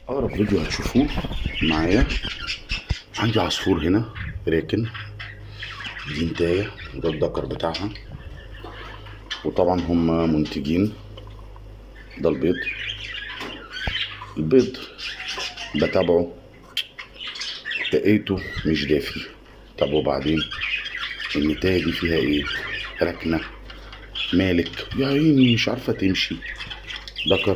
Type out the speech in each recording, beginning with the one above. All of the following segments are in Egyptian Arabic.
اقرب فيديو هتشوفوه معايا عندي عصفور هنا راكن دي نتاية وده الدكر بتاعها وطبعا هم منتجين ده البيض البيض بتابعه لقيته مش دافي طب وبعدين النتاية دي فيها ايه ركنة مالك يا عيني مش عارفة تمشي دكر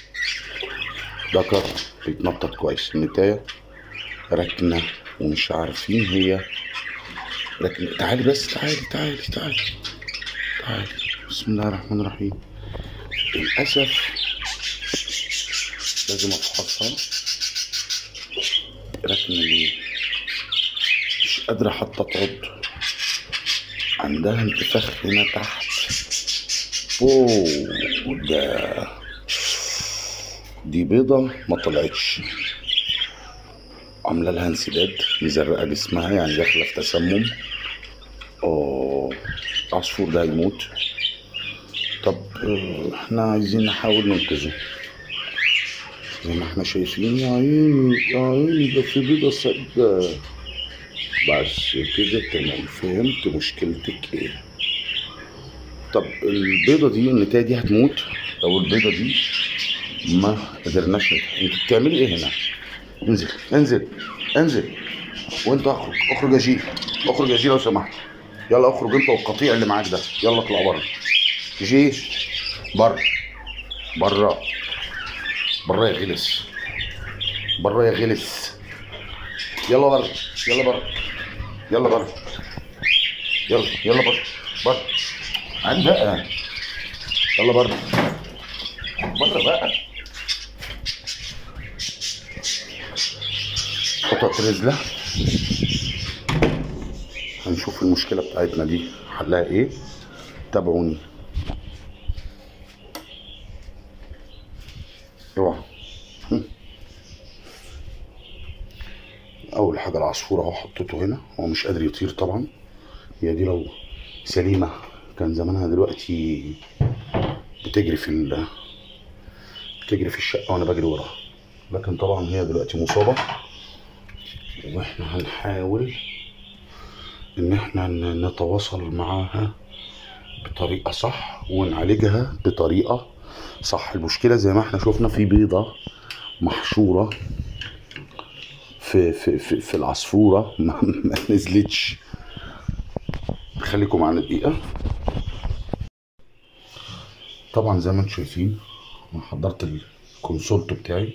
دكر بيتنطط كويس النتاية ركنة ومش عارفين هي ركنة تعالي بس تعالي تعالي تعالي تعالي بسم الله الرحمن الرحيم للأسف لازم أفحصها ركنة ليه مش قادرة حتى تعض عندها انتفاخ هنا تحت اوه ده دي بيضة ما طلعتش عاملة لها انسداد مزرقة جسمها يعني داخلة في تسمم اه العصفور ده هيموت طب آه، احنا عايزين نحاول ننقذه زي ما احنا شايفين يا عيني يا عيني ده في بيضة سادة بس كده تمام فهمت مشكلتك ايه طب البيضة دي النتاية دي هتموت لو البيضة دي ما قدرناش نت- انت بتعملي ايه هنا؟ انزل انزل انزل وانت اخرج اخرج يا جي اخرج يا جي لو سمحت يلا اخرج انت والقطيع اللي معاك ده يلا اطلع بره جي بره بره بره يا غلس بره يا غلس يلا بره يلا بره يلا بره يلا يلا بره بره عن بقى يلا بره بره بقى قطعة رزلة هنشوف المشكلة بتاعتنا دي حلها ايه تابعوني اوعى هم. اول حاجة العصفور اهو حطيته هنا هو مش قادر يطير طبعا هي دي لو سليمة كان زمانها دلوقتي بتجري في ال بتجري في الشقة وانا بجري وراها لكن طبعا هي دلوقتي مصابة واحنا هنحاول ان احنا ن- نتواصل معاها بطريقة صح ونعالجها بطريقة صح المشكلة زي ما احنا شفنا في بيضة محشورة في في في, في العصفورة ما, ما نزلتش خليكم معانا دقيقة طبعا زي ما انتم شايفين انا حضرت الكونسولت بتاعي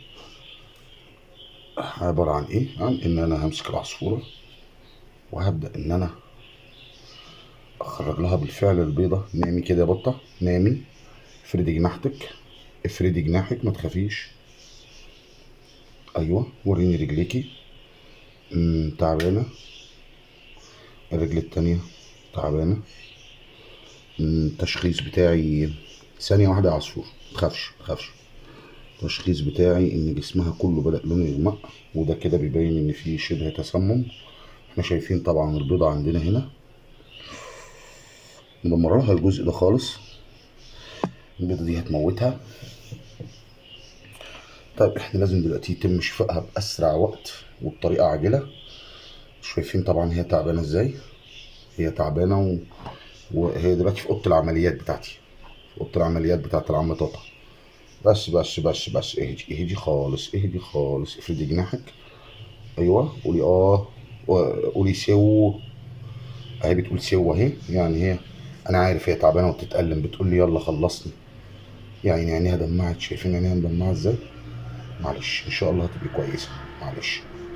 عبارة عن ايه عن ان انا همسك العصفورة وهبدأ ان انا اخرج لها بالفعل البيضة نامي كده يا بطة نامي افردي جناحتك افردي جناحك ما تخافيش ايوه وريني رجليكي أمم، تعبانة الرجل التانية تعبانة أمم، التشخيص بتاعي ثانية واحدة يا عصفور متخافش متخافش التشخيص بتاعي ان جسمها كله بدأ لونه يغمق وده كده بيبين ان في شبه تسمم احنا شايفين طبعا البيضة عندنا هنا مدمر لها الجزء ده خالص البيضة دي هتموتها طيب احنا لازم دلوقتي يتم شفائها بأسرع وقت وبطريقة عاجلة شايفين طبعا هي تعبانة ازاي هي تعبانة و... وهي دلوقتي في أوضة العمليات بتاعتي في أوضة العمليات بتاعت العم طاطا بس بس بس بس اهدي اهدي خالص اهدي خالص افردي جناحك ايوه قولي اه و- قولي سو اهي بتقول سو اهي يعني هي انا عارف هي تعبانه وبتتألم بتقول لي يلا خلصني يعني عينيها دمعت شايفين عينيها مدمعه ازاي معلش ان شاء الله هتبقي كويسه معلش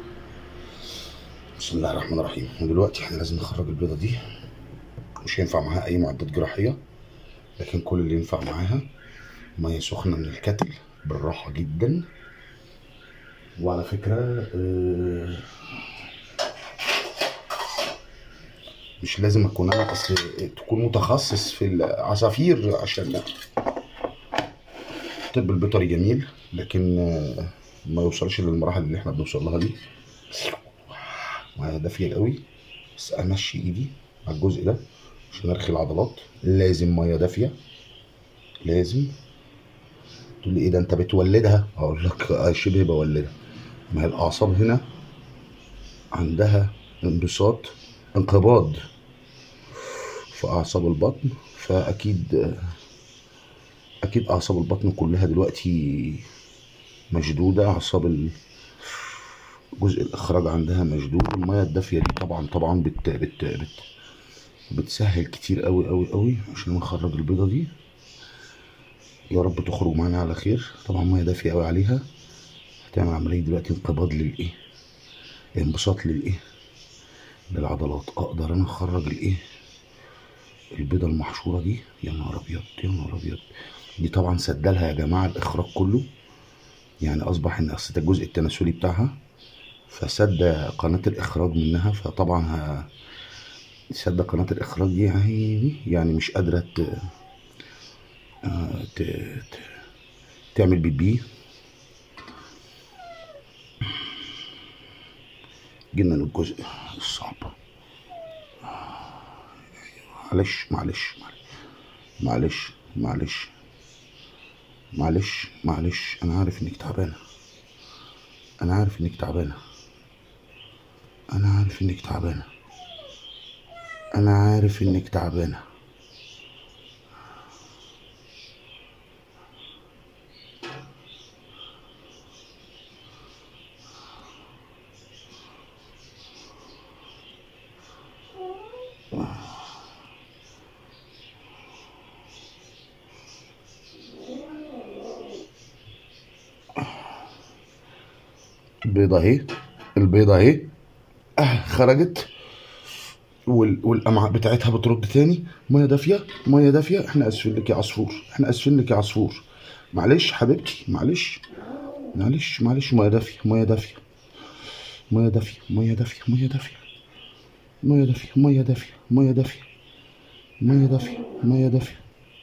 بسم الله الرحمن الرحيم ودلوقتي احنا لازم نخرج البيضه دي مش هينفع معاها اي معدات جراحيه لكن كل اللي ينفع معاها ميه سخنه من الكتل بالراحه جدا وعلى فكره آه، مش لازم اكون انا اصل تكون متخصص في العصافير عشان الطب البيطري جميل لكن آه، ما يوصلش للمراحل اللي احنا بنوصل لها دي ميه دافيه قوي بس امشي ايدي على الجزء ده عشان ارخي العضلات لازم ميه دافيه لازم تقول لي ايه ده انت بتولدها اقول لك آه شبه بولدها ما هي الاعصاب هنا عندها انبساط انقباض في اعصاب البطن فاكيد اكيد اعصاب البطن كلها دلوقتي مشدوده اعصاب ال- جزء الاخراج عندها مشدود الميه الدافيه دي طبعا طبعا بت بت بت بتسهل كتير قوي قوي قوي عشان نخرج البيضه دي يا رب تخرج معانا على خير طبعا ميه دافيه قوي عليها هتعمل عمليه دلوقتي انقباض للايه انبساط للايه للعضلات اقدر انا اخرج الايه البيضه المحشوره دي يا نهار ابيض يا نهار ابيض دي طبعا سدلها يا جماعه الاخراج كله يعني اصبح ان اصل ده الجزء التناسلي بتاعها فسد قناه الاخراج منها فطبعا ه- سد قناه الاخراج دي يعني يعني مش قادره ت... آه، ت... ت... تعمل بيبي جينا للجزء الصعب معلش معلش معلش معلش معلش معلش انا عارف انك تعبانه انا عارف انك تعبانه انا عارف انك تعبانه انا عارف انك تعبانه البيضه اهي البيضه اهي اه خرجت وال... والامعاء بتاعتها بترد تاني ميه دافيه ميه دافيه احنا اسفين لك يا عصفور احنا اسفين لك يا عصفور معلش حبيبتي معلش معلش معلش ميه دافيه ميه دافيه ميه دافيه ميه دافيه ميه دافيه ميه دافيه ميه دافيه ميه دافيه ميه دافيه ميه دافيه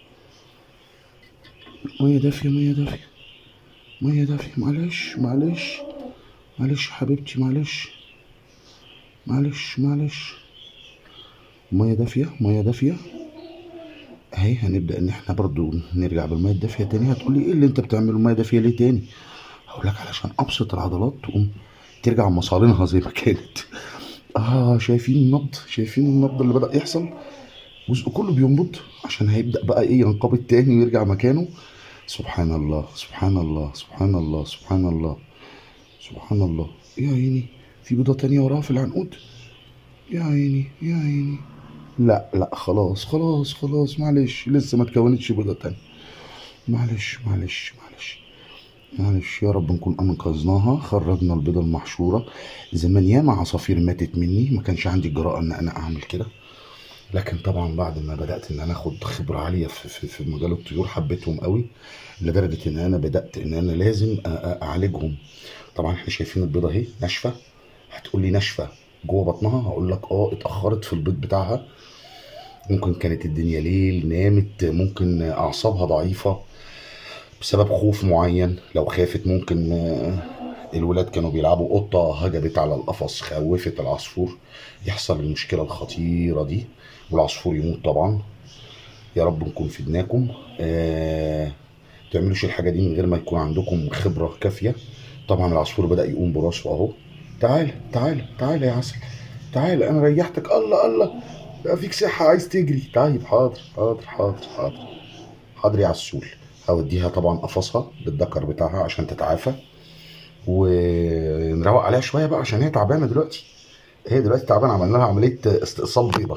ميه دافيه ميه دافيه ميه دافيه معلش معلش معلش حبيبتي معلش معلش معلش ميه دافيه ميه دافيه اهي هنبدا ان احنا برضو نرجع بالميه الدافيه تاني هتقولي ايه اللي انت بتعمله ميه دافيه ليه تاني هقول لك علشان ابسط العضلات تقوم ترجع مصارينها زي ما كانت اه شايفين النبض شايفين النبض اللي بدا يحصل الجزء كله بينبض عشان هيبدا بقى ايه ينقبض تاني ويرجع مكانه سبحان الله سبحان الله سبحان الله سبحان الله سبحان الله يا عيني في بيضة تانية وراها في العنقود يا عيني يا عيني لا لا خلاص خلاص خلاص معلش لسه ما تكونتش بيضة تانية معلش معلش معلش معلش يا رب نكون انقذناها خرجنا البيضة المحشورة زمان ياما عصافير ماتت مني ما كانش عندي الجرأة ان انا اعمل كده لكن طبعا بعد ما بدات ان انا اخد خبره عاليه في, في, في مجال الطيور حبيتهم قوي لدرجه ان انا بدات ان انا لازم أ- أ- اعالجهم طبعا احنا شايفين البيضه اهي ناشفه هتقول لي ناشفه جوه بطنها هقول لك اه اتاخرت في البيض بتاعها ممكن كانت الدنيا ليل نامت ممكن اعصابها ضعيفه بسبب خوف معين لو خافت ممكن آه، الولاد كانوا بيلعبوا قطة هجمت على القفص خوفت العصفور يحصل المشكلة الخطيرة دي والعصفور يموت طبعا يا رب نكون فدناكم آه تعملوش الحاجة دي من غير ما يكون عندكم خبرة كافية طبعا العصفور بدأ يقوم براسه اهو تعال تعال تعال يا عسل تعال انا ريحتك الله الله بقى فيك صحة عايز تجري طيب حاضر حاضر حاضر حاضر حاضر يا عسول هوديها طبعا قفصها للذكر بتاعها عشان تتعافى ونروق عليها شويه بقى عشان هي تعبانه دلوقتي هي دلوقتي تعبانه عملنا لها عمليه استئصال بيضه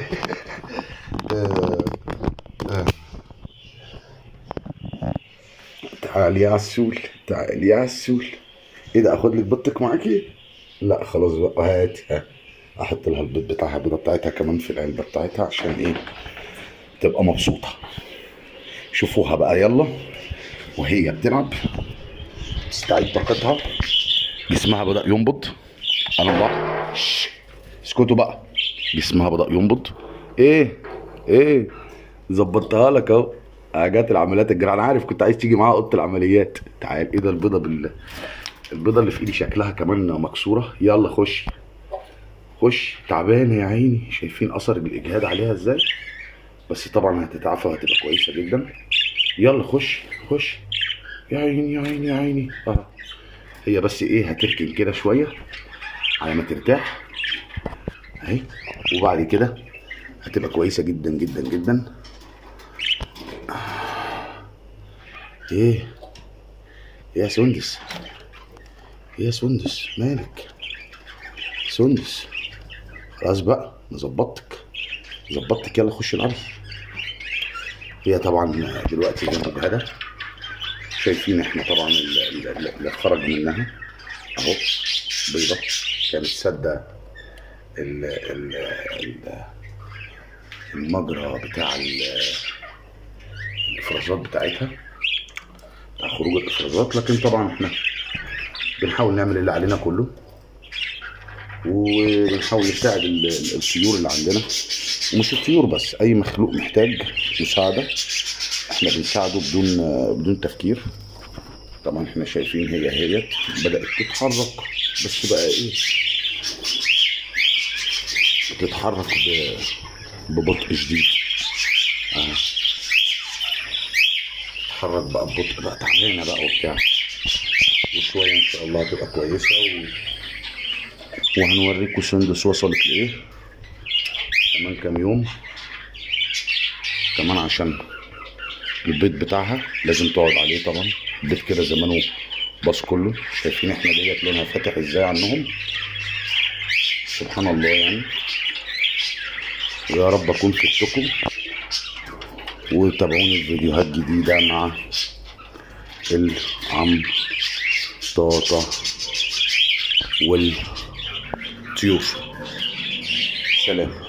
آه، آه. تعال يا عسول تعال يا عسول ايه ده اخد لك بيضتك معاكي لا خلاص بقى هات ها. احط لها البيض بتاعها البيضه بتاعتها كمان في العلبه بتاعتها عشان ايه تبقى مبسوطه شوفوها بقى يلا وهي بتلعب تستعيد طاقتها جسمها بدأ ينبض الله شش. اسكتوا بقى جسمها بدأ ينبض ايه ايه ظبطتها لك اهو حاجات العمليات الجراحة انا عارف كنت عايز تيجي معاها اوضه العمليات تعال ايه ده البيضه بال البيضه اللي في ايدي شكلها كمان مكسوره يلا خش خش تعبانه يا عيني شايفين اثر الاجهاد عليها ازاي بس طبعا هتتعافى وهتبقى كويسه جدا يلا خش خش يا عيني يا عيني يا عيني اه هي بس ايه هتركن كده شويه على ما ترتاح اهي وبعد كده هتبقى كويسه جدا جدا جدا ايه يا سندس يا سندس مالك سندس خلاص بقى نظبطك ظبطتك يلا خش العبي هي طبعا دلوقتي زي مجهده شايفين احنا طبعا ال- ال- اللي خرج منها اهو بيضه كانت سادة ال ال ال المجرى بتاع ال- الافرازات بتاعتها بتاع خروج الافرازات لكن طبعا احنا بنحاول نعمل اللي علينا كله وبنحاول نساعد ال- ال- الطيور اللي عندنا ومش الطيور بس اي مخلوق محتاج مساعده احنا بنساعده بدون بدون تفكير طبعا احنا شايفين هي هي بدات تتحرك بس بقى ايه بتتحرك ب- ببطء شديد اه تتحرك بقى ببطء بقى تعبانه بقى وبتاع وشويه ان شاء الله هتبقى كويسه و... وهنوريكم سندس وصلت لايه كمان كام يوم كمان عشان البيض بتاعها لازم تقعد عليه طبعا البيض كده زمانه باص كله شايفين احنا ديت لونها فاتح ازاي عنهم سبحان الله يعني ويا رب اكون فدتكم وتابعوني في فيديوهات جديدة مع العم طاطا والطيور سلام